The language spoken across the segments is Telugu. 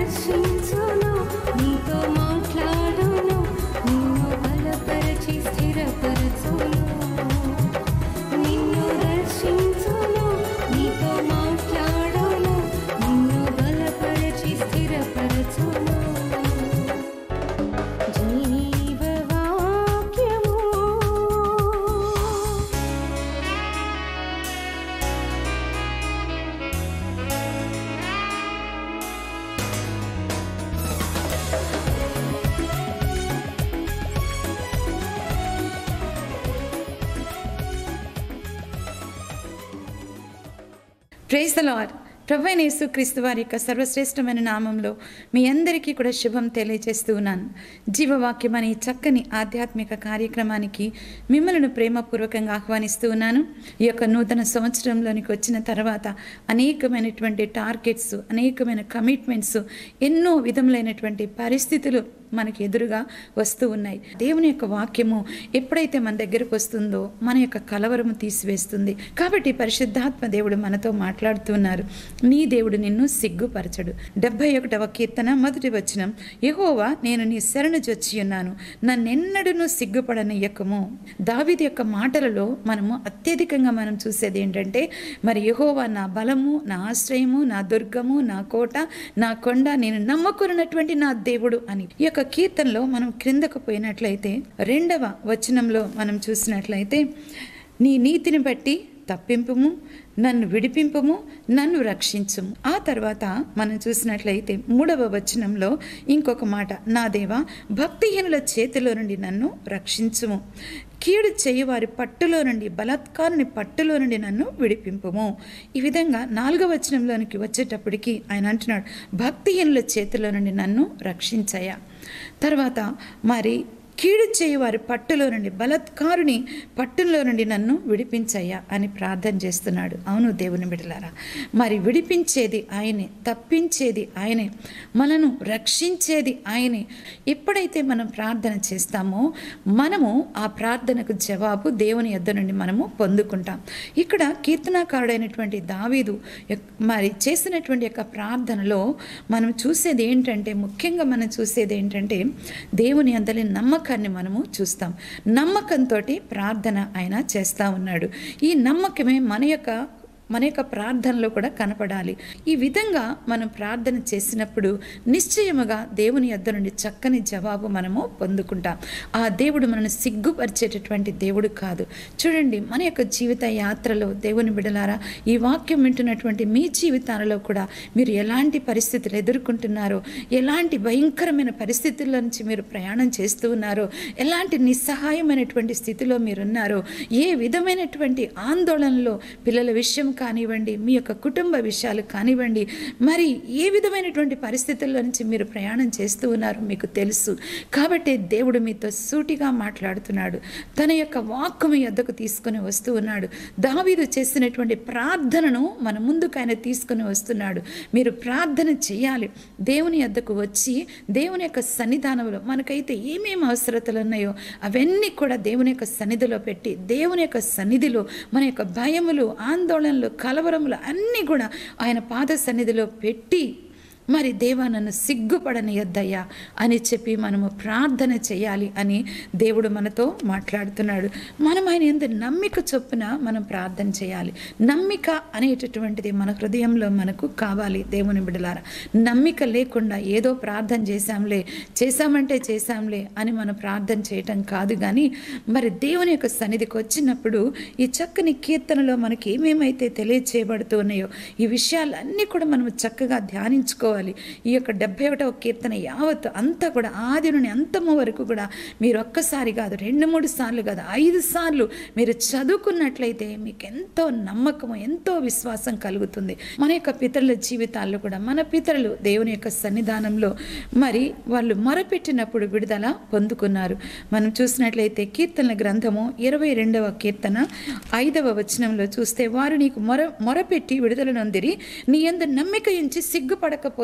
దర్శించును నీతో మాట్లాడును నిన్ను బలపరచి స్థిరపరచును నిన్ను దర్శించును నీతో మాట్లాడును నిన్ను బలపరచి స్థిరపరచును జీవవాక్యము ప్రేస్ ద లార్డ్ ప్రభు అయిన యేసుక్రీస్తు వారి యొక్క సర్వశ్రేష్టమైన నామంలో మీ అందరికీ కూడా శుభం తెలియజేస్తూ ఉన్నాను జీవవాక్యం అనే ఈ చక్కని ఆధ్యాత్మిక కార్యక్రమానికి మిమ్మల్ని ప్రేమపూర్వకంగా ఆహ్వానిస్తూ ఉన్నాను ఈ యొక్క నూతన సంవత్సరంలోనికి వచ్చిన తర్వాత అనేకమైనటువంటి టార్గెట్స్ అనేకమైన కమిట్మెంట్స్ ఎన్నో విధములైనటువంటి పరిస్థితులు మనకి ఎదురుగా వస్తూ ఉన్నాయి దేవుని యొక్క వాక్యము ఎప్పుడైతే మన దగ్గరకు వస్తుందో మన యొక్క కలవరము తీసివేస్తుంది కాబట్టి పరిశుద్ధాత్మ దేవుడు మనతో మాట్లాడుతున్నారు నీ దేవుడు నిన్ను సిగ్గుపరచడు డెబ్బై ఒకటవ కీర్తన మొదటి వచనం యహోవా నేను నీ శరణు జొచ్చి ఉన్నాను నన్నెన్నడూను సిగ్గుపడనియ్యకము దావిది యొక్క మాటలలో మనము అత్యధికంగా మనం చూసేది ఏంటంటే మరి యహోవా నా బలము నా ఆశ్రయము నా దుర్గము నా కోట నా కొండ నేను నమ్మకున్నటువంటి నా దేవుడు అని ఈ యొక్క కీర్తనలో మనం క్రిందకు పోయినట్లయితే రెండవ వచనంలో మనం చూసినట్లయితే నీ నీతిని బట్టి తప్పింపుము నన్ను విడిపింపుము నన్ను రక్షించుము ఆ తర్వాత మనం చూసినట్లయితే మూడవ వచనంలో ఇంకొక మాట నా దేవా భక్తిహీనుల చేతిలో నుండి నన్ను రక్షించుము కీడు చేయువారి పట్టులో నుండి బలాత్కారుని పట్టులో నుండి నన్ను విడిపింపుము ఈ విధంగా నాలుగవ వచనంలోనికి వచ్చేటప్పటికి ఆయన అంటున్నాడు భక్తిహీనుల చేతిలో నుండి నన్ను రక్షించయ్యా తర్వాత మరి కీడు చేయి వారి పట్టులో నుండి బలత్కారుని పట్టులో నుండి నన్ను విడిపించయ్యా అని ప్రార్థన చేస్తున్నాడు అవును దేవుని బిడలారా మరి విడిపించేది ఆయనే తప్పించేది ఆయనే మనను రక్షించేది ఆయనే ఎప్పుడైతే మనం ప్రార్థన చేస్తామో మనము ఆ ప్రార్థనకు జవాబు దేవుని యొద్ద నుండి మనము పొందుకుంటాం ఇక్కడ కీర్తనాకారుడైనటువంటి దావీదు యొక్- మరి చేసినటువంటి యొక్క ప్రార్థనలో మనం చూసేది ఏంటంటే ముఖ్యంగా మనం చూసేది ఏంటంటే దేవుని అందరి నమ్మకాన్ని మనము చూస్తాం నమ్మకంతో ప్రార్థన ఆయన చేస్తూ ఉన్నాడు ఈ నమ్మకమే మన యొక్క మన యొక్క ప్రార్థనలో కూడా కనపడాలి ఈ విధంగా మనం ప్రార్థన చేసినప్పుడు నిశ్చయముగా దేవుని యొద్ద నుండి చక్కని జవాబు మనము పొందుకుంటాం ఆ దేవుడు మనల్ని సిగ్గుపరిచేటటువంటి దేవుడు కాదు చూడండి మన యొక్క జీవిత యాత్రలో దేవుని బిడలారా ఈ వాక్యం వింటున్నటువంటి మీ జీవితాలలో కూడా మీరు ఎలాంటి పరిస్థితులు ఎదుర్కొంటున్నారో ఎలాంటి భయంకరమైన పరిస్థితుల్లో నుంచి మీరు ప్రయాణం చేస్తూ ఉన్నారో ఎలాంటి నిస్సహాయమైనటువంటి స్థితిలో మీరున్నారో ఏ విధమైనటువంటి ఆందోళనలో పిల్లల విషయం కానివ్వండి మీ యొక్క కుటుంబ విషయాలు కానివ్వండి మరి ఏ విధమైనటువంటి పరిస్థితుల్లో నుంచి మీరు ప్రయాణం చేస్తూ ఉన్నారు మీకు తెలుసు కాబట్టి దేవుడు మీతో సూటిగా మాట్లాడుతున్నాడు తన యొక్క వాక్కు మీ యొద్దకు తీసుకుని వస్తూ ఉన్నాడు దావీదు చేసినటువంటి ప్రార్థనను మన ముందుకు ఆయన తీసుకుని వస్తున్నాడు మీరు ప్రార్థన చేయాలి దేవుని యొద్దకు వచ్చి దేవుని యొక్క సన్నిధానంలో మనకైతే ఏమేమి అవసరతలు ఉన్నాయో అవన్నీ కూడా దేవుని యొక్క సన్నిధిలో పెట్టి దేవుని యొక్క సన్నిధిలో మన యొక్క భయములు ఆందోళనలు కలవరములు అన్నీ కూడా ఆయన పాద సన్నిధిలో పెట్టి మరి దేవా నన్ను సిగ్గుపడనియద్దయ్యా అని చెప్పి మనము ప్రార్థన చేయాలి అని దేవుడు మనతో మాట్లాడుతున్నాడు మనం ఆయన ఎందు నమ్మిక చొప్పున మనం ప్రార్థన చేయాలి నమ్మిక అనేటటువంటిది మన హృదయంలో మనకు కావాలి దేవుని బిడలారా నమ్మిక లేకుండా ఏదో ప్రార్థన చేశాంలే చేశామంటే చేశాంలే అని మనం ప్రార్థన చేయటం కాదు కానీ మరి దేవుని యొక్క సన్నిధికి వచ్చినప్పుడు ఈ చక్కని కీర్తనలో మనకి ఏమేమైతే తెలియచేయబడుతూ ఉన్నాయో ఈ విషయాలన్నీ కూడా మనం చక్కగా ధ్యానించుకోవాలి ఈ యొక్క డెబ్బై ఒకటవ కీర్తన యావత్ అంతా కూడా ఆది నుండి అంతము వరకు కూడా మీరు ఒక్కసారి కాదు రెండు మూడు సార్లు కాదు ఐదు సార్లు మీరు చదువుకున్నట్లయితే మీకు ఎంతో నమ్మకము ఎంతో విశ్వాసం కలుగుతుంది మన యొక్క పితరుల జీవితాల్లో కూడా మన పితరులు దేవుని యొక్క సన్నిధానంలో మరి వాళ్ళు మొరపెట్టినప్పుడు విడుదల పొందుకున్నారు మనం చూసినట్లయితే కీర్తనల గ్రంథము ఇరవై రెండవ కీర్తన ఐదవ వచనంలో చూస్తే వారు నీకు మొర మొరపెట్టి విడుదల నొందిరి నీ ఎందు నమ్మిక ఉంచి సిగ్గుపడకపోయి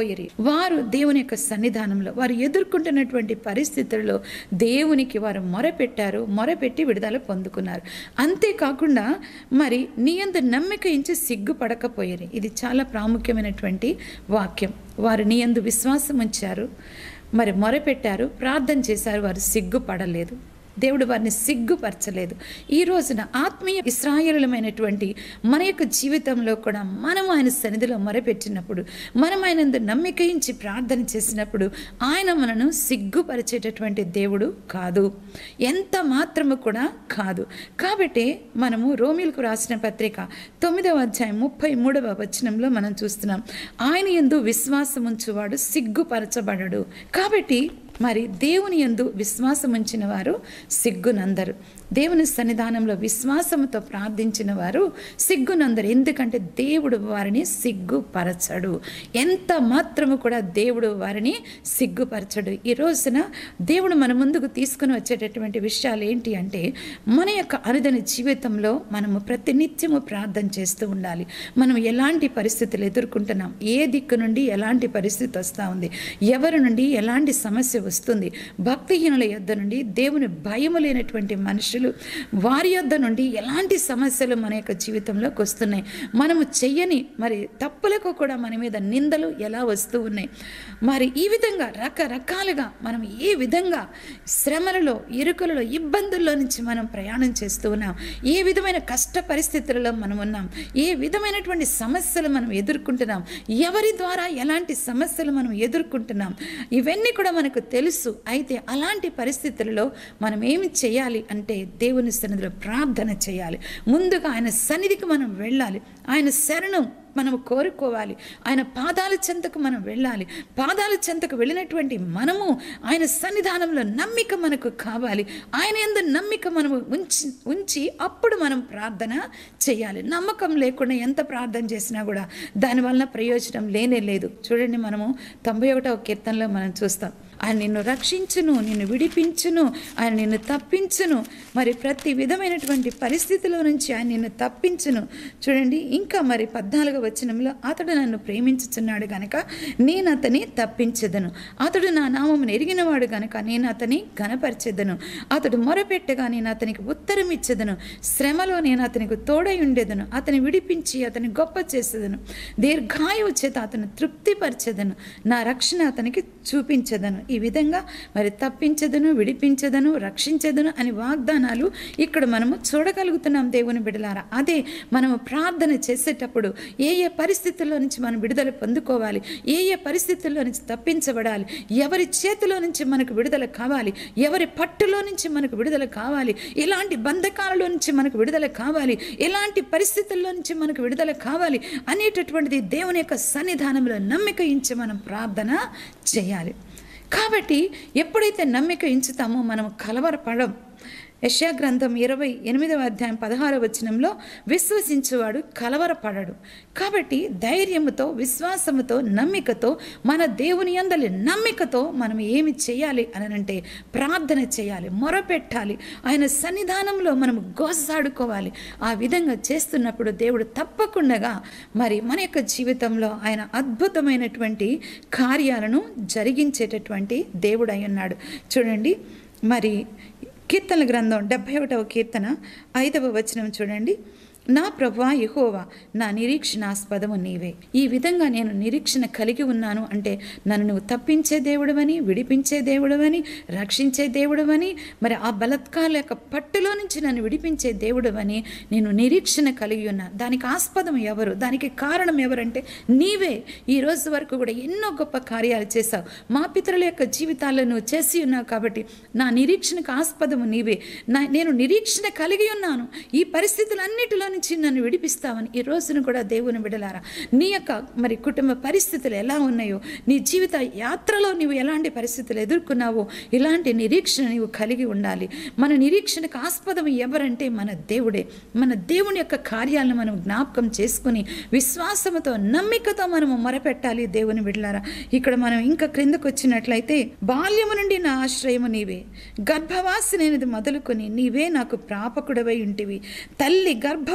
పడకపోయిరి వారు దేవుని యొక్క సన్నిధానంలో వారు ఎదుర్కొంటున్నటువంటి పరిస్థితుల్లో దేవునికి వారు మొరపెట్టారు మొరపెట్టి విడుదల పొందుకున్నారు అంతేకాకుండా మరి నీ అందు నమ్మిక ఇంచి సిగ్గుపడకపోయారు ఇది చాలా ప్రాముఖ్యమైనటువంటి వాక్యం వారు నీ అందు విశ్వాసం ఉంచారు మరి మొరపెట్టారు ప్రార్థన చేశారు వారు సిగ్గుపడలేదు దేవుడు వారిని సిగ్గుపరచలేదు ఈ రోజున ఆత్మీయ ఇస్రాయలమైనటువంటి మన యొక్క జీవితంలో కూడా మనం ఆయన సన్నిధిలో మొరపెట్టినప్పుడు మనం ఆయన నమ్మికయించి ప్రార్థన చేసినప్పుడు ఆయన మనను సిగ్గుపరిచేటటువంటి దేవుడు కాదు ఎంత మాత్రము కూడా కాదు కాబట్టి మనము రోమిలకు రాసిన పత్రిక తొమ్మిదవ అధ్యాయం ముప్పై మూడవ వచనంలో మనం చూస్తున్నాం ఆయన ఎందు విశ్వాసం ఉంచువాడు సిగ్గుపరచబడడు కాబట్టి మరి దేవుని యందు విశ్వాసం ఉంచిన వారు సిగ్గునందరు దేవుని సన్నిధానంలో విశ్వాసంతో ప్రార్థించిన వారు సిగ్గునందరు ఎందుకంటే దేవుడు వారిని సిగ్గుపరచడు ఎంత మాత్రము కూడా దేవుడు వారిని సిగ్గుపరచడు ఈ రోజున దేవుడు మన ముందుకు తీసుకుని వచ్చేటటువంటి విషయాలు ఏంటి అంటే మన యొక్క అనుదిన జీవితంలో మనము ప్రతినిత్యము ప్రార్థన చేస్తూ ఉండాలి మనం ఎలాంటి పరిస్థితులు ఎదుర్కొంటున్నాం ఏ దిక్కు నుండి ఎలాంటి పరిస్థితి వస్తూ ఉంది ఎవరి నుండి ఎలాంటి సమస్య వస్తుంది భక్తిహీనుల యొద్ద నుండి దేవుని భయము లేనటువంటి మనుషులు వారి యొద్ద నుండి ఎలాంటి సమస్యలు మన యొక్క జీవితంలోకి వస్తున్నాయి మనము చెయ్యని మరి తప్పులకు కూడా మన మీద నిందలు ఎలా వస్తూ ఉన్నాయి మరి ఈ విధంగా రకరకాలుగా మనం ఏ విధంగా శ్రమలలో ఇరుకులలో ఇబ్బందుల్లో నుంచి మనం ప్రయాణం చేస్తూ ఉన్నాం ఏ విధమైన కష్ట పరిస్థితులలో మనం ఉన్నాం ఏ విధమైనటువంటి సమస్యలు మనం ఎదుర్కొంటున్నాం ఎవరి ద్వారా ఎలాంటి సమస్యలు మనం ఎదుర్కొంటున్నాం ఇవన్నీ కూడా మనకు తెలుసు అయితే అలాంటి పరిస్థితులలో మనం ఏమి చేయాలి అంటే దేవుని సన్నిధిలో ప్రార్థన చేయాలి ముందుగా ఆయన సన్నిధికి మనం వెళ్ళాలి ఆయన శరణం మనం కోరుకోవాలి ఆయన పాదాల చెంతకు మనం వెళ్ళాలి పాదాల చెంతకు వెళ్ళినటువంటి మనము ఆయన సన్నిధానంలో నమ్మిక మనకు కావాలి ఆయన ఎందు నమ్మిక మనము ఉంచి ఉంచి అప్పుడు మనం ప్రార్థన చేయాలి నమ్మకం లేకుండా ఎంత ప్రార్థన చేసినా కూడా దానివల్ల ప్రయోజనం లేనే లేదు చూడండి మనము తొంభై ఒకటవ కీర్తనలో మనం చూస్తాం ఆయన నిన్ను రక్షించును నిన్ను విడిపించును ఆయన నిన్ను తప్పించును మరి ప్రతి విధమైనటువంటి పరిస్థితిలో నుంచి ఆయన నిన్ను తప్పించును చూడండి ఇంకా మరి పద్నాలుగో వచనంలో అతడు నన్ను ప్రేమించుచున్నాడు గనక నేను అతని తప్పించెదను అతడు నా నామమును ఎరిగినవాడు గనక నేను అతని ఘనపరిచెదను అతడు మొరపెట్టగా నేను అతనికి ఉత్తరం ఇచ్చేదను శ్రమలో నేను అతనికి తోడై ఉండేదను అతని విడిపించి అతని గొప్ప చేసేదను దీర్ఘాయువు చేత అతను తృప్తిపరిచెదను నా రక్షణ అతనికి చూపించదను ఈ విధంగా మరి తప్పించదను విడిపించదను రక్షించదను అని వాగ్దానాలు ఇక్కడ మనము చూడగలుగుతున్నాం దేవుని బిడలారా అదే మనము ప్రార్థన చేసేటప్పుడు ఏ ఏ పరిస్థితుల్లో నుంచి మనం విడుదల పొందుకోవాలి ఏ ఏ పరిస్థితుల్లో నుంచి తప్పించబడాలి ఎవరి చేతిలో నుంచి మనకు విడుదల కావాలి ఎవరి పట్టులో నుంచి మనకు విడుదల కావాలి ఎలాంటి బంధకాలలో నుంచి మనకు విడుదల కావాలి ఎలాంటి పరిస్థితుల్లో నుంచి మనకు విడుదల కావాలి అనేటటువంటిది దేవుని యొక్క సన్నిధానంలో నమ్మిక ఇంచి మనం ప్రార్థన చేయాలి కాబట్టి ఎప్పుడైతే నమ్మిక ఇంచుతామో మనం కలవరపడం యశా గ్రంథం ఇరవై ఎనిమిదవ అధ్యాయం పదహారవ వచనంలో విశ్వసించువాడు కలవరపడడు కాబట్టి ధైర్యముతో విశ్వాసముతో నమ్మికతో మన దేవుని అందలి నమ్మికతో మనం ఏమి చేయాలి అని అంటే ప్రార్థన చేయాలి మొరపెట్టాలి ఆయన సన్నిధానంలో మనం గోసాడుకోవాలి ఆ విధంగా చేస్తున్నప్పుడు దేవుడు తప్పకుండా మరి మన యొక్క జీవితంలో ఆయన అద్భుతమైనటువంటి కార్యాలను జరిగించేటటువంటి దేవుడు అయి ఉన్నాడు చూడండి మరి కీర్తన గ్రంథం డెబ్భై ఒకటవ కీర్తన ఐదవ వచనం చూడండి నా ప్రభా యహోవా నా నిరీక్షణాస్పదము నీవే ఈ విధంగా నేను నిరీక్షణ కలిగి ఉన్నాను అంటే నన్ను నువ్వు తప్పించే దేవుడవని విడిపించే దేవుడవని రక్షించే దేవుడవని మరి ఆ బలత్కాల యొక్క పట్టులో నుంచి నన్ను విడిపించే దేవుడవని నేను నిరీక్షణ కలిగి ఉన్నా దానికి ఆస్పదం ఎవరు దానికి కారణం ఎవరంటే నీవే ఈ రోజు వరకు కూడా ఎన్నో గొప్ప కార్యాలు చేశావు మా పితరుల యొక్క జీవితాల్లో నువ్వు చేసి ఉన్నావు కాబట్టి నా నిరీక్షణకు ఆస్పదము నీవే నా నేను నిరీక్షణ కలిగి ఉన్నాను ఈ పరిస్థితులన్నిటిలో నుంచి నన్ను విడిపిస్తావని ఈ రోజున కూడా దేవుని విడలారా నీ యొక్క మరి కుటుంబ పరిస్థితులు ఎలా ఉన్నాయో నీ జీవిత యాత్రలో నీవు ఎలాంటి పరిస్థితులు ఎదుర్కొన్నావో ఇలాంటి నిరీక్షణ నీవు కలిగి ఉండాలి మన నిరీక్షణకు ఆస్పదం ఎవరంటే మన దేవుడే మన దేవుని యొక్క కార్యాలను మనం జ్ఞాపకం చేసుకుని విశ్వాసముతో నమ్మికతో మనము మొరపెట్టాలి దేవుని విడలారా ఇక్కడ మనం ఇంకా క్రిందకు వచ్చినట్లయితే బాల్యము నుండి నా ఆశ్రయము నీవే గర్భవాసి నేనది మొదలుకొని నీవే నాకు ప్రాపకుడవై ఉంటివి తల్లి గర్భము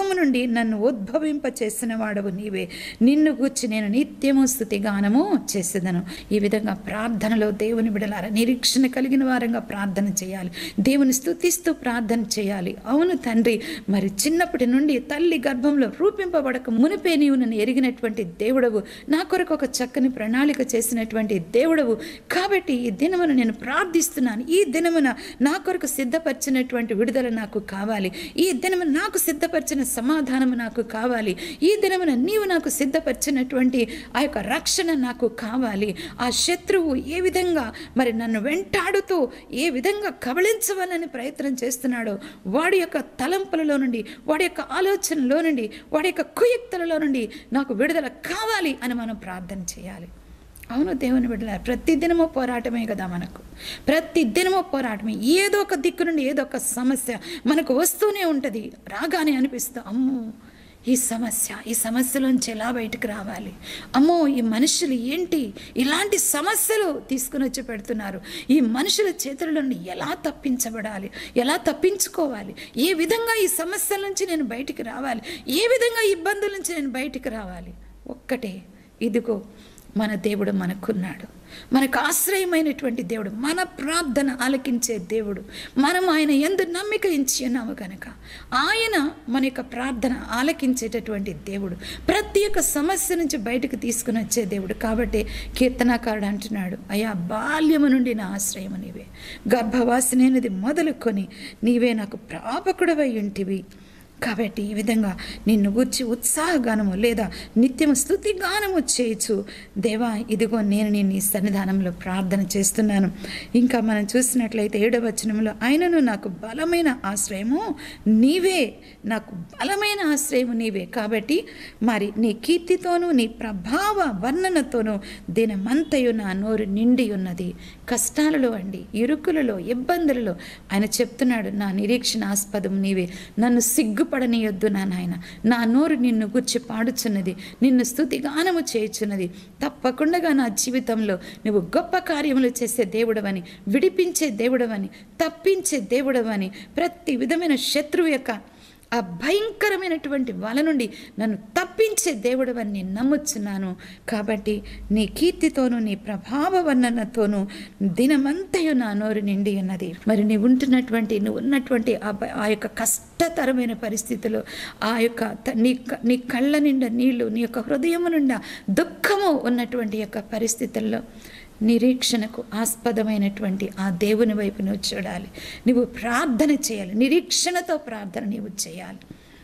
గర్భము నుండి నన్ను ఉద్భవింప చేసిన వాడవు నీవే నిన్ను గూర్చి నేను నిత్యము స్థుతి గానము చేసేదను ఈ విధంగా ప్రార్థనలో దేవుని బిడలార నిరీక్షణ కలిగిన వారంగా ప్రార్థన చేయాలి దేవుని స్థుతిస్తూ ప్రార్థన చేయాలి అవును తండ్రి మరి చిన్నప్పటి నుండి తల్లి గర్భంలో రూపింపబడక మునిపే నీవు నన్ను ఎరిగినటువంటి దేవుడవు నా కొరకు ఒక చక్కని ప్రణాళిక చేసినటువంటి దేవుడవు కాబట్టి ఈ దినమున నేను ప్రార్థిస్తున్నాను ఈ దినమున నా కొరకు సిద్ధపరిచినటువంటి విడుదల నాకు కావాలి ఈ దినమున నాకు సిద్ధపరిచిన సమాధానము నాకు కావాలి ఈ దినమున నీవు నాకు సిద్ధపరిచినటువంటి ఆ యొక్క రక్షణ నాకు కావాలి ఆ శత్రువు ఏ విధంగా మరి నన్ను వెంటాడుతూ ఏ విధంగా కబళించవాలని ప్రయత్నం చేస్తున్నాడో వాడి యొక్క తలంపులలో నుండి వాడి యొక్క ఆలోచనలో నుండి వాడి యొక్క కుయుక్తులలో నుండి నాకు విడుదల కావాలి అని మనం ప్రార్థన చేయాలి అవును దేవుని బిడ్డల ప్రతి దినము పోరాటమే కదా మనకు ప్రతి దినము పోరాటమే ఏదో ఒక దిక్కు నుండి ఏదో ఒక సమస్య మనకు వస్తూనే ఉంటుంది రాగానే అనిపిస్తుంది అమ్మో ఈ సమస్య ఈ సమస్యలోంచి ఎలా బయటకు రావాలి అమ్మో ఈ మనుషులు ఏంటి ఇలాంటి సమస్యలు తీసుకుని వచ్చి పెడుతున్నారు ఈ మనుషుల చేతుల నుండి ఎలా తప్పించబడాలి ఎలా తప్పించుకోవాలి ఏ విధంగా ఈ సమస్యల నుంచి నేను బయటికి రావాలి ఏ విధంగా ఈ ఇబ్బందుల నుంచి నేను బయటికి రావాలి ఒక్కటే ఇదిగో మన దేవుడు మనకున్నాడు మనకు ఆశ్రయమైనటువంటి దేవుడు మన ప్రార్థన ఆలకించే దేవుడు మనం ఆయన ఎందు నమ్మిక ఇచ్చి ఉన్నాము కనుక ఆయన మన యొక్క ప్రార్థన ఆలకించేటటువంటి దేవుడు ప్రతి ఒక్క సమస్య నుంచి బయటకు తీసుకుని వచ్చే దేవుడు కాబట్టి కీర్తనాకారుడు అంటున్నాడు అయ్యా బాల్యము నుండి నా ఆశ్రయము నీవే గర్భవాసినైనది మొదలుకొని నీవే నాకు ప్రాపకుడవై ఉంటివి కాబట్టి ఈ విధంగా నిన్ను గూర్చి ఉత్సాహగానము లేదా నిత్యము స్థుతి గానము చేయొచ్చు దేవా ఇదిగో నేను నేను ఈ సన్నిధానంలో ప్రార్థన చేస్తున్నాను ఇంకా మనం చూసినట్లయితే ఏడవ వచనంలో ఆయనను నాకు బలమైన ఆశ్రయము నీవే నాకు బలమైన ఆశ్రయము నీవే కాబట్టి మరి నీ కీర్తితోనూ నీ ప్రభావ వర్ణనతోనూ దినమంతయు నా నోరు నిండి ఉన్నది కష్టాలలో అండి ఇరుకులలో ఇబ్బందులలో ఆయన చెప్తున్నాడు నా నిరీక్షణ ఆస్పదం నీవే నన్ను సిగ్గుపడనీయొద్దు నా నాయన నా నోరు నిన్ను గుర్చి పాడుచున్నది నిన్ను స్థుతిగానము చేయుచున్నది తప్పకుండా నా జీవితంలో నువ్వు గొప్ప కార్యములు చేసే దేవుడవని విడిపించే దేవుడవని తప్పించే దేవుడవని ప్రతి విధమైన శత్రువు యొక్క ఆ భయంకరమైనటువంటి వల నుండి నన్ను తప్పించే దేవుడవని నేను నమ్ముచున్నాను కాబట్టి నీ కీర్తితోనూ నీ ప్రభావ వర్ణనతోనూ దినమంతయు నా నోరు నిండి ఉన్నది మరి నీవు ఉంటున్నటువంటి నువ్వు ఉన్నటువంటి ఆ భ- ఆ యొక్క కష్టతరమైన పరిస్థితిలో ఆ యొక్క త- నీ క- నీ కళ్ళ నిండా నీళ్లు నీ యొక్క హృదయము నిండా దుఃఖము ఉన్నటువంటి యొక్క పరిస్థితుల్లో నిరీక్షణకు ఆస్పదమైనటువంటి ఆ దేవుని వైపు నువ్వు చూడాలి నువ్వు ప్రార్థన చేయాలి నిరీక్షణతో ప్రార్థన నీవు చేయాలి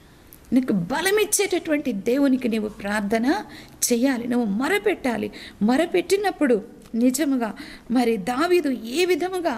నీకు బలమిచ్చేటటువంటి దేవునికి నీవు ప్రార్థన చేయాలి నువ్వు మొరపెట్టాలి మొరపెట్టినప్పుడు నిజముగా మరి దావీదు ఏ విధముగా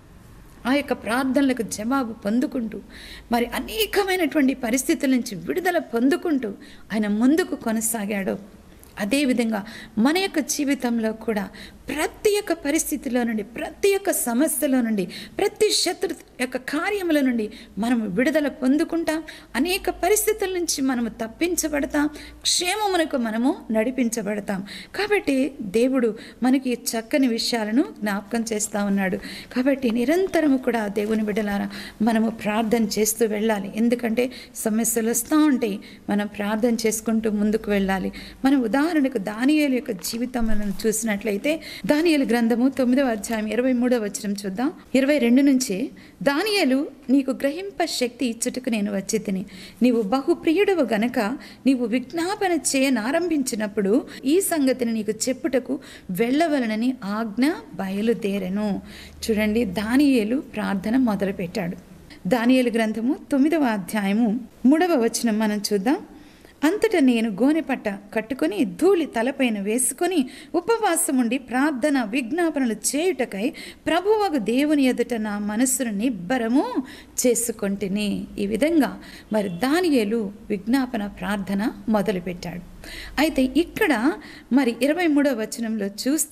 ఆ యొక్క ప్రార్థనలకు జవాబు పొందుకుంటూ మరి అనేకమైనటువంటి పరిస్థితుల నుంచి విడుదల పొందుకుంటూ ఆయన ముందుకు కొనసాగాడో అదేవిధంగా మన యొక్క జీవితంలో కూడా ప్రతి ఒక్క పరిస్థితిలో నుండి ప్రతి ఒక్క సమస్యలో నుండి ప్రతి శత్రు యొక్క కార్యముల నుండి మనము విడుదల పొందుకుంటాం అనేక పరిస్థితుల నుంచి మనము తప్పించబడతాం క్షేమమునకు మనము నడిపించబడతాం కాబట్టి దేవుడు మనకి ఈ చక్కని విషయాలను జ్ఞాపకం చేస్తూ ఉన్నాడు కాబట్టి నిరంతరము కూడా దేవుని బిడ్డలారా మనము ప్రార్థన చేస్తూ వెళ్ళాలి ఎందుకంటే సమస్యలు వస్తూ ఉంటాయి మనం ప్రార్థన చేసుకుంటూ ముందుకు వెళ్ళాలి మనం ఉదాహరణకు దానియేలు యొక్క జీవితం మనం చూసినట్లయితే దానియేలు గ్రంథము తొమ్మిదవ అధ్యాయం ఇరవై మూడవ వచనం చూద్దాం ఇరవై రెండు నుంచి దానియేలు నీకు గ్రహింప శక్తి ఇచ్చుటకు నేను వచ్చి తిని నీవు బహుప్రియుడవు గనక నీవు విజ్ఞాపన చేయనారంభించినప్పుడు ఈ సంగతిని నీకు చెప్పుటకు వెళ్ళవలనని ఆజ్ఞ బయలుదేరెను చూడండి దానియేలు ప్రార్థన మొదలుపెట్టాడు దానియేలు గ్రంథము తొమ్మిదవ అధ్యాయము మూడవ వచనం మనం చూద్దాం అంతటా నేను గోనెపట్ట కట్టుకొని ధూళి తలపైన వేసుకొని ఉపవాసముండి ప్రార్థన విజ్ఞాపనలు చేయుటకై ప్రభువగు దేవుని ఎదుట నా మనస్సును నిబ్బరము చేసుకొంటిని ఈ విధంగా మరి దానియేలు విజ్ఞాపన ప్రార్థన మొదలుపెట్టాడు అయితే ఇక్కడ మరి ఇరవై మూడవ వచనంలో చూస్తే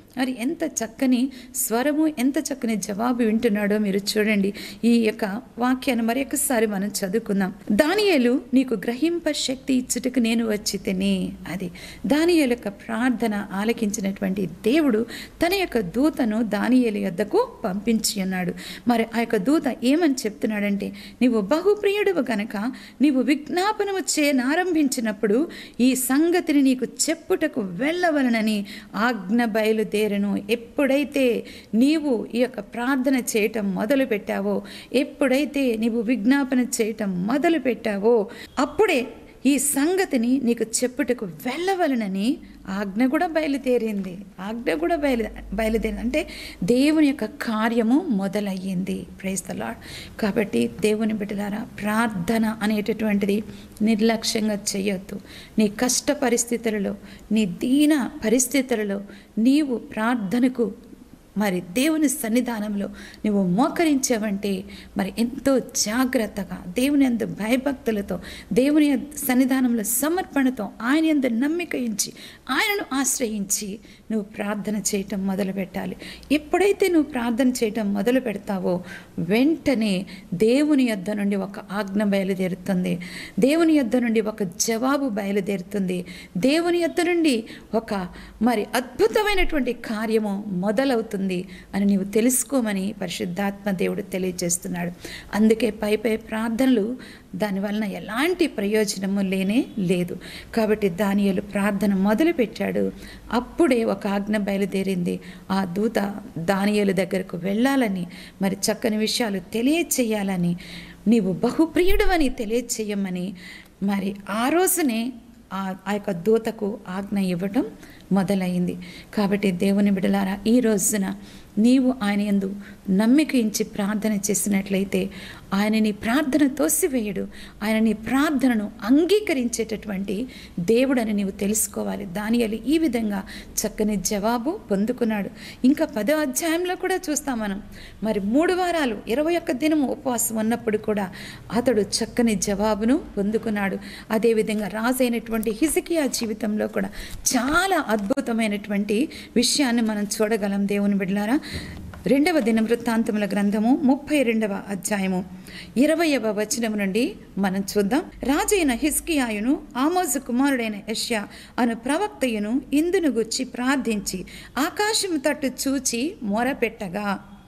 మరి ఎంత చక్కని స్వరము ఎంత చక్కని జవాబు వింటున్నాడో మీరు చూడండి ఈ యొక్క వాక్యాన్ని మరి ఒకసారి మనం చదువుకుందాం దానియేలు నీకు గ్రహింప శక్తి ఇచ్చుటకు నేను వచ్చి తిని అది దానియేలు యొక్క ప్రార్థన ఆలకించినటువంటి దేవుడు తన యొక్క దూతను దానియేలు యొద్దకు పంపించి ఉన్నాడు మరి ఆ యొక్క దూత ఏమని చెప్తున్నాడంటే నీవు బహుప్రియుడువు గనక నీవు విజ్ఞాపనము చేయనారంభించినప్పుడు ఈ సంగతిని నీకు చెప్పుటకు వెళ్ళవలనని ఆజ్ఞ బయలుదేరను ఎప్పుడైతే నీవు ఈ యొక్క ప్రార్థన చేయటం మొదలు పెట్టావో ఎప్పుడైతే నీవు విజ్ఞాపన చేయటం మొదలు పెట్టావో అప్పుడే ఈ సంగతిని నీకు చెప్పుటకు వెళ్ళవలనని ఆజ్ఞ కూడా బయలుదేరింది ఆజ్ఞ కూడా బయలు బయలుదేరింది అంటే దేవుని యొక్క కార్యము మొదలయ్యింది ప్రైజ్ ద లాడ్ కాబట్టి దేవుని బిడ్డలారా ప్రార్థన అనేటటువంటిది నిర్లక్ష్యంగా చేయొద్దు నీ కష్ట పరిస్థితులలో నీ దీన పరిస్థితులలో నీవు ప్రార్థనకు మరి దేవుని సన్నిధానంలో నువ్వు మోకరించావంటే మరి ఎంతో జాగ్రత్తగా దేవుని అందు భయభక్తులతో దేవుని సన్నిధానంలో సమర్పణతో ఆయన ఎందు నమ్మిక ఇచ్చి ఆయనను ఆశ్రయించి నువ్వు ప్రార్థన చేయటం మొదలు పెట్టాలి ఎప్పుడైతే నువ్వు ప్రార్థన చేయటం మొదలు పెడతావో వెంటనే దేవుని యొద్ద నుండి ఒక ఆజ్ఞ బయలుదేరుతుంది దేవుని యొద్ద నుండి ఒక జవాబు బయలుదేరుతుంది దేవుని యొద్ద నుండి ఒక మరి అద్భుతమైనటువంటి కార్యము మొదలవుతుంది అని నీవు తెలుసుకోమని పరిశుద్ధాత్మ దేవుడు తెలియజేస్తున్నాడు అందుకే పై పై ప్రార్థనలు దానివలన ఎలాంటి ప్రయోజనము లేనే లేదు కాబట్టి దానియలు ప్రార్థన మొదలుపెట్టాడు అప్పుడే ఒక ఆజ్ఞ బయలుదేరింది ఆ దూత దానియలు దగ్గరకు వెళ్ళాలని మరి చక్కని విషయాలు తెలియచేయాలని నీవు బహుప్రియుడవని తెలియచేయమని మరి ఆ రోజునే ఆ ఆ యొక్క దూతకు ఆజ్ఞ ఇవ్వటం మొదలైంది కాబట్టి దేవుని బిడలారా ఈ రోజున నీవు ఆయన ఎందు నమ్మిక ఇచ్చి ప్రార్థన చేసినట్లయితే ఆయన నీ ప్రార్థన తోసివేయడు ఆయన నీ ప్రార్థనను అంగీకరించేటటువంటి దేవుడని నీవు తెలుసుకోవాలి దానియలు ఈ విధంగా చక్కని జవాబు పొందుకున్నాడు ఇంకా పదో అధ్యాయంలో కూడా చూస్తాం మనం మరి మూడు వారాలు ఇరవై ఒక్క దినము ఉపవాసం ఉన్నప్పుడు కూడా అతడు చక్కని జవాబును పొందుకున్నాడు అదేవిధంగా రాజైనటువంటి హిజకియా జీవితంలో కూడా చాలా అద్భుతమైనటువంటి విషయాన్ని మనం చూడగలం దేవుని బిడ్డలారా రెండవ దిన వృత్తాంతముల గ్రంథము ముప్పై రెండవ అధ్యాయము ఇరవయవ వచనం నుండి మనం చూద్దాం రాజైన హిస్కియాయును ఆమోజు కుమారుడైన యష్యా అను ప్రవక్తయును ఇందును గుచ్చి ప్రార్థించి ఆకాశము తట్టు చూచి మొరపెట్టగా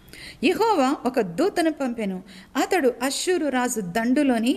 యెహోవా ఒక దూతను పంపెను అతడు అశ్షూరు రాజు దండులోని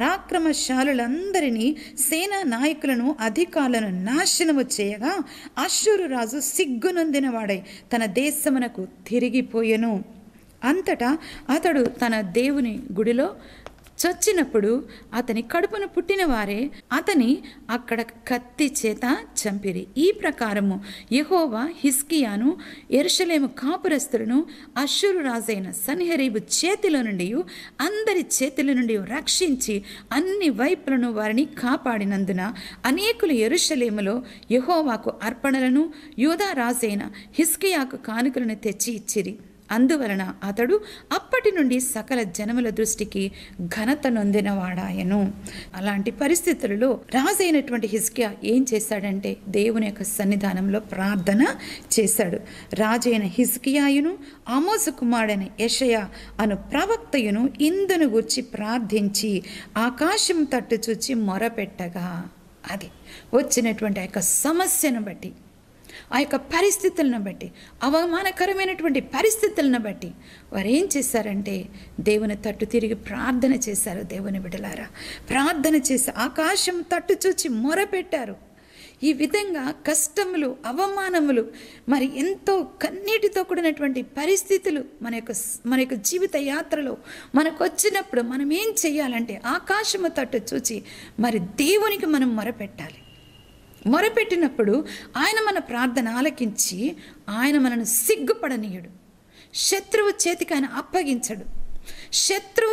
పరాక్రమశాలులందరినీ సేనా నాయకులను అధికారులను నాశనము చేయగా అశ్షూరు రాజు సిగ్గునొందిన వాడై తన దేశమునకు తిరిగిపోయెను అంతటా అతడు తన దేవుని గుడిలో చొచ్చినప్పుడు అతని కడుపున పుట్టిన వారే అతని అక్కడ కత్తి చేత చంపిరి ఈ ప్రకారము యెహోవా హిస్కియాను ఎరుషలేము కాపురస్తులను అశ్షూరు రాజైన సన్హెరీబు చేతిలో నుండి అందరి చేతుల నుండి రక్షించి అన్ని వైపులను వారిని కాపాడినందున అనేకులు ఎరుషలేములో యెహోవాకు అర్పణలను యూదా రాజైన హిస్కియాకు కానుకలను తెచ్చి ఇచ్చిరి అందువలన అతడు అప్పటి నుండి సకల జనముల దృష్టికి ఘనత నొందినవాడాయను అలాంటి పరిస్థితులలో రాజైనటువంటి హిస్కియా ఏం చేశాడంటే దేవుని యొక్క సన్నిధానంలో ప్రార్థన చేశాడు రాజైన హిస్కియాయును ఆమోసు కుమారుడైన యషయ అను ప్రవక్తయును ఇందును గుర్చి ప్రార్థించి ఆకాశం తట్టు చూచి మొరపెట్టగా అది వచ్చినటువంటి ఆ యొక్క సమస్యను బట్టి ఆ యొక్క పరిస్థితులను బట్టి అవమానకరమైనటువంటి పరిస్థితులను బట్టి వారు ఏం చేశారంటే దేవుని తట్టు తిరిగి ప్రార్థన చేశారు దేవుని బిడలారా ప్రార్థన చేసి ఆకాశం తట్టు చూచి మొరపెట్టారు ఈ విధంగా కష్టములు అవమానములు మరి ఎంతో కన్నీటితో కూడినటువంటి పరిస్థితులు మన యొక్క మన యొక్క జీవిత యాత్రలో మనకు వచ్చినప్పుడు మనం ఏం చేయాలంటే ఆకాశము తట్టు చూచి మరి దేవునికి మనం మొరపెట్టాలి మొరపెట్టినప్పుడు ఆయన మన ప్రార్థన ఆలకించి ఆయన మనను సిగ్గుపడనీయుడు శత్రువు చేతికి ఆయన అప్పగించడు శత్రువును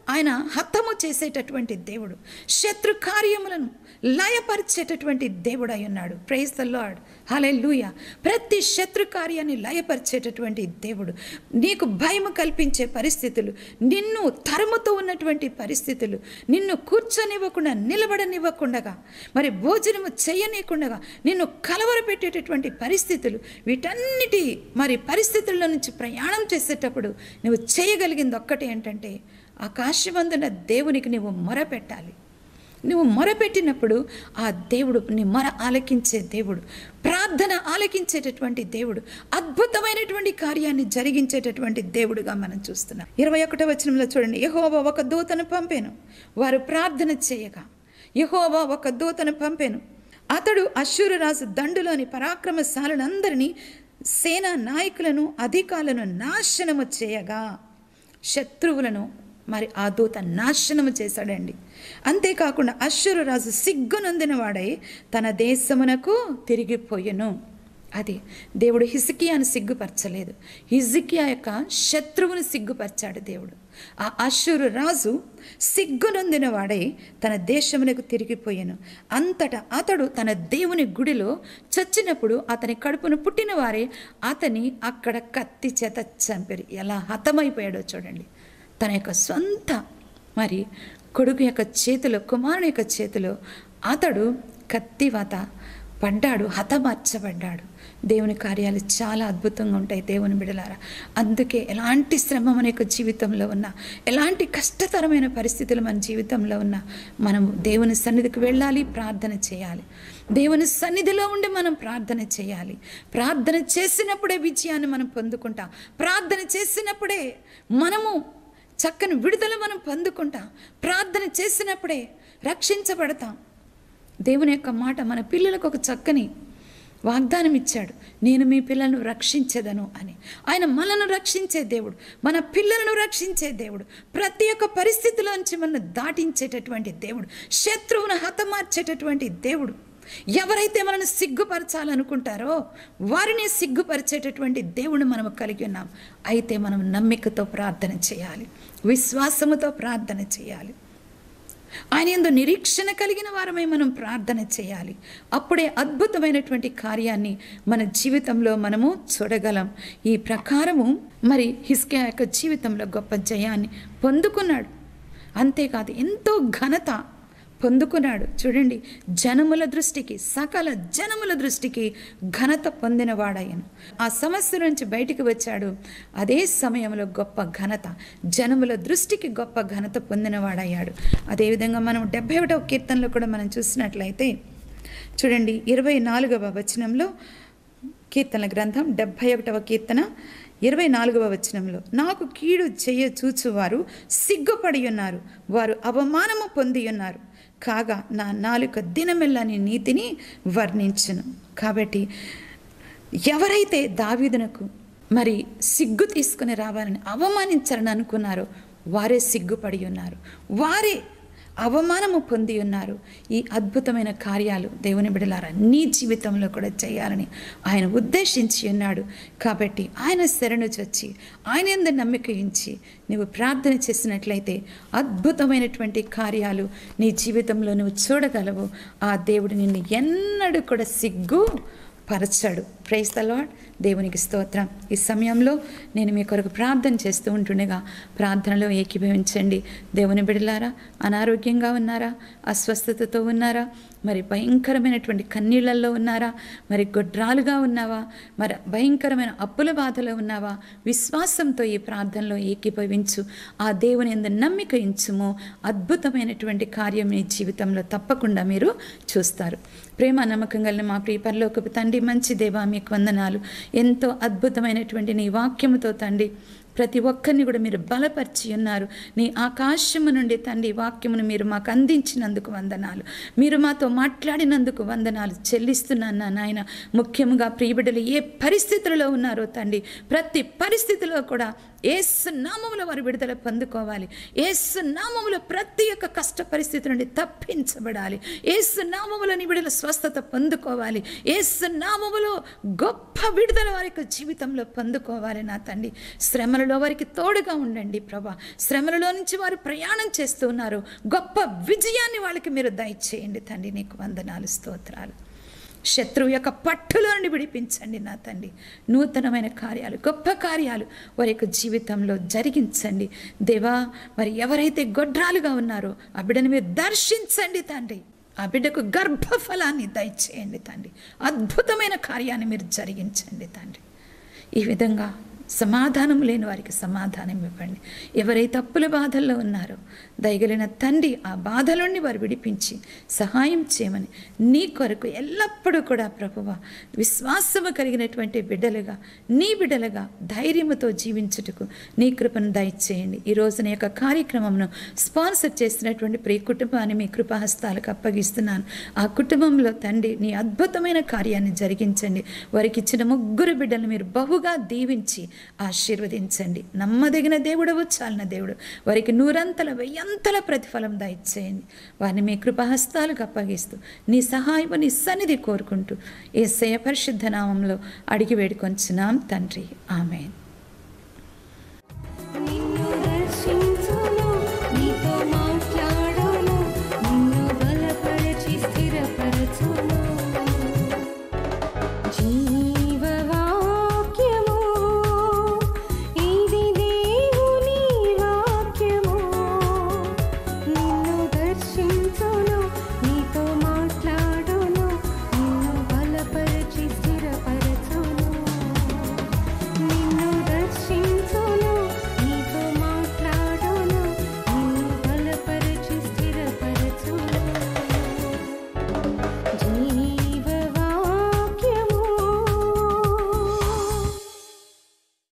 ఆయన హతము చేసేటటువంటి దేవుడు శత్రు కార్యములను లయపరిచేటటువంటి దేవుడు అయి ఉన్నాడు ప్రైజ్ ద లార్డ్ హలే ప్రతి శత్రు కార్యాన్ని లయపరిచేటటువంటి దేవుడు నీకు భయం కల్పించే పరిస్థితులు నిన్ను తరుముతూ ఉన్నటువంటి పరిస్థితులు నిన్ను కూర్చొనివ్వకుండా నిలబడనివ్వకుండా మరి భోజనము చేయనీయకుండా నిన్ను కలవరపెట్టేటటువంటి పరిస్థితులు వీటన్నిటి మరి పరిస్థితుల్లో నుంచి ప్రయాణం చేసేటప్పుడు నువ్వు చేయగలిగింది ఒక్కటే ఏంటంటే ఆకాశమందున దేవునికి నువ్వు మొరపెట్టాలి నువ్వు మొరపెట్టినప్పుడు ఆ దేవుడు నీ మొర ఆలకించే దేవుడు ప్రార్థన ఆలకించేటటువంటి దేవుడు అద్భుతమైనటువంటి కార్యాన్ని జరిగించేటటువంటి దేవుడుగా మనం చూస్తున్నాం ఇరవై ఒకటో వచనంలో చూడండి యహోవా ఒక దూతను పంపాను వారు ప్రార్థన చేయగా యహోవా ఒక దూతను పంపాను అతడు అశ్షూరు రాజు దండులోని పరాక్రమశాలందరినీ సేనా నాయకులను అధికారులను నాశనము చేయగా శత్రువులను మరి ఆ దూత నాశనము చేశాడండి అంతేకాకుండా అశ్వరు రాజు సిగ్గునందిన వాడై తన దేశమునకు తిరిగిపోయెను అది దేవుడు హిజికియాను సిగ్గుపరచలేదు హిజికియా యొక్క శత్రువును సిగ్గుపరిచాడు దేవుడు ఆ అశ్వరు రాజు సిగ్గునొందిన వాడై తన దేశమునకు తిరిగిపోయాను అంతటా అతడు తన దేవుని గుడిలో చచ్చినప్పుడు అతని కడుపును పుట్టిన వారే అతని అక్కడ కత్తి చేత చంపారు ఎలా హతమైపోయాడో చూడండి తన యొక్క సొంత మరి కొడుకు యొక్క చేతిలో కుమారుని యొక్క చేతిలో అతడు కత్తివాత పడ్డాడు హతమార్చబడ్డాడు దేవుని కార్యాలు చాలా అద్భుతంగా ఉంటాయి దేవుని బిడలారా అందుకే ఎలాంటి శ్రమ మన యొక్క జీవితంలో ఉన్నా ఎలాంటి కష్టతరమైన పరిస్థితులు మన జీవితంలో ఉన్నా మనం దేవుని సన్నిధికి వెళ్ళాలి ప్రార్థన చేయాలి దేవుని సన్నిధిలో ఉండి మనం ప్రార్థన చేయాలి ప్రార్థన చేసినప్పుడే విజయాన్ని మనం పొందుకుంటాం ప్రార్థన చేసినప్పుడే మనము చక్కని విడుదల మనం పొందుకుంటాం ప్రార్థన చేసినప్పుడే రక్షించబడతాం దేవుని యొక్క మాట మన పిల్లలకు ఒక చక్కని వాగ్దానం ఇచ్చాడు నేను మీ పిల్లలను రక్షించేదను అని ఆయన మనను రక్షించే దేవుడు మన పిల్లలను రక్షించే దేవుడు ప్రతి ఒక్క పరిస్థితిలోంచి మనల్ని దాటించేటటువంటి దేవుడు శత్రువును హతమార్చేటటువంటి దేవుడు ఎవరైతే మనల్ని సిగ్గుపరచాలనుకుంటారో వారిని సిగ్గుపరిచేటటువంటి దేవుడు మనము కలిగి ఉన్నాం అయితే మనం నమ్మికతో ప్రార్థన చేయాలి విశ్వాసముతో ప్రార్థన చేయాలి ఆయన ఎందు నిరీక్షణ కలిగిన వారమై మనం ప్రార్థన చేయాలి అప్పుడే అద్భుతమైనటువంటి కార్యాన్ని మన జీవితంలో మనము చూడగలం ఈ ప్రకారము మరి హిస్కే యొక్క జీవితంలో గొప్ప జయాన్ని పొందుకున్నాడు అంతేకాదు ఎంతో ఘనత పొందుకున్నాడు చూడండి జనముల దృష్టికి సకల జనముల దృష్టికి ఘనత పొందినవాడాయను ఆ సమస్య నుంచి బయటికి వచ్చాడు అదే సమయంలో గొప్ప ఘనత జనముల దృష్టికి గొప్ప ఘనత పొందినవాడయ్యాడు అదేవిధంగా మనం డెబ్బై ఒకటవ కీర్తనలో కూడా మనం చూసినట్లయితే చూడండి ఇరవై నాలుగవ వచనంలో కీర్తనల గ్రంథం డెబ్భై ఒకటవ కీర్తన ఇరవై నాలుగవ వచనంలో నాకు కీడు చెయ్య చూచువారు సిగ్గుపడి ఉన్నారు వారు అవమానము పొంది ఉన్నారు కాగా నా నాలుక దినమెల్లని నీతిని వర్ణించును కాబట్టి ఎవరైతే దావీదునకు మరి సిగ్గు తీసుకుని రావాలని అవమానించాలని అనుకున్నారో వారే సిగ్గుపడి ఉన్నారు వారే అవమానము పొంది ఉన్నారు ఈ అద్భుతమైన కార్యాలు దేవుని బిడలారా నీ జీవితంలో కూడా చేయాలని ఆయన ఉద్దేశించి ఉన్నాడు కాబట్టి ఆయన శరణు చొచ్చి ఆయన ఎందు నమ్మిక ఉంచి నువ్వు ప్రార్థన చేసినట్లయితే అద్భుతమైనటువంటి కార్యాలు నీ జీవితంలో నువ్వు చూడగలవు ఆ దేవుడు నిన్ను ఎన్నడూ కూడా సిగ్గు పరచాడు ప్రైజ్ ద లాడ్ దేవునికి స్తోత్రం ఈ సమయంలో నేను మీ కొరకు ప్రార్థన చేస్తూ ఉంటుండగా ప్రార్థనలో ఏకీభవించండి దేవుని బిడలారా అనారోగ్యంగా ఉన్నారా అస్వస్థతతో ఉన్నారా మరి భయంకరమైనటువంటి కన్నీళ్లలో ఉన్నారా మరి గొడ్రాలుగా ఉన్నావా మరి భయంకరమైన అప్పుల బాధలో ఉన్నావా విశ్వాసంతో ఈ ప్రార్థనలో ఏకీభవించు ఆ దేవుని ఎందు నమ్మిక ఇంచుము అద్భుతమైనటువంటి కార్యం మీ జీవితంలో తప్పకుండా మీరు చూస్తారు ప్రేమ నమ్మకం కలిగిన మా ప్రియ పరలోకపు తండ్రి మంచి దేవా మీకు వందనాలు ఎంతో అద్భుతమైనటువంటి నీ వాక్యముతో తండ్రి ప్రతి ఒక్కరిని కూడా మీరు బలపరిచి ఉన్నారు నీ ఆకాశము నుండి తండ్రి వాక్యమును మీరు మాకు అందించినందుకు వందనాలు మీరు మాతో మాట్లాడినందుకు వందనాలు చెల్లిస్తున్నాను నా నాయన ముఖ్యంగా ప్రియబిడ్డలు ఏ పరిస్థితులలో ఉన్నారో తండ్రి ప్రతి పరిస్థితిలో కూడా ఏసు నామములో వారు విడుదల పొందుకోవాలి ఏసు నామములో ప్రతి ఒక్క కష్ట పరిస్థితి నుండి తప్పించబడాలి ఏసు నామములో నీ విడుదల స్వస్థత పొందుకోవాలి ఏసు నామములో గొప్ప విడుదల వారి యొక్క జీవితంలో పొందుకోవాలి నా తండ్రి శ్రమలలో శ్రమలలో వారికి తోడుగా ఉండండి ప్రభా శ్రమలలో నుంచి వారు ప్రయాణం చేస్తున్నారు గొప్ప విజయాన్ని వాళ్ళకి మీరు దయచేయండి తండ్రి నీకు వందనాలు స్తోత్రాలు శత్రువు యొక్క పట్టులో నుండి విడిపించండి నా తండ్రి నూతనమైన కార్యాలు గొప్ప కార్యాలు వారి యొక్క జీవితంలో జరిగించండి దేవా మరి ఎవరైతే గొడ్రాలుగా ఉన్నారో ఆ బిడ్డను మీరు దర్శించండి తండ్రి ఆ బిడ్డకు గర్భఫలాన్ని దయచేయండి తండ్రి అద్భుతమైన కార్యాన్ని మీరు జరిగించండి తండ్రి ఈ విధంగా సమాధానం లేని వారికి సమాధానం ఇవ్వండి ఎవరైతే అప్పుల బాధల్లో ఉన్నారో దయగలిగిన తండ్రి ఆ బాధల నుండి వారు విడిపించి సహాయం చేయమని నీ కొరకు ఎల్లప్పుడూ కూడా ప్రభువ విశ్వాసము కలిగినటువంటి బిడ్డలుగా నీ బిడ్డలుగా ధైర్యముతో జీవించుటకు నీ కృపను దయచేయండి ఈ రోజున యొక్క కార్యక్రమంను స్పాన్సర్ చేసినటువంటి ప్రియ కుటుంబాన్ని మీ కృపాహస్తాలకు అప్పగిస్తున్నాను ఆ కుటుంబంలో తండ్రి నీ అద్భుతమైన కార్యాన్ని జరిగించండి వారికి ఇచ్చిన ముగ్గురు బిడ్డలు మీరు బహుగా దీవించి ఆశీర్వదించండి నమ్మదగిన దేవుడవు చాలిన దేవుడు వారికి నూరంతల వెయ్యంతల ప్రతిఫలం దయచేయండి వారిని మీ కృపహస్తాలకు అప్పగిస్తూ నీ సహాయం నీ సన్నిధి కోరుకుంటూ ఏ పరిశుద్ధ నామంలో అడిగి వేడుకొంచున్నాం తండ్రి ఆమెన్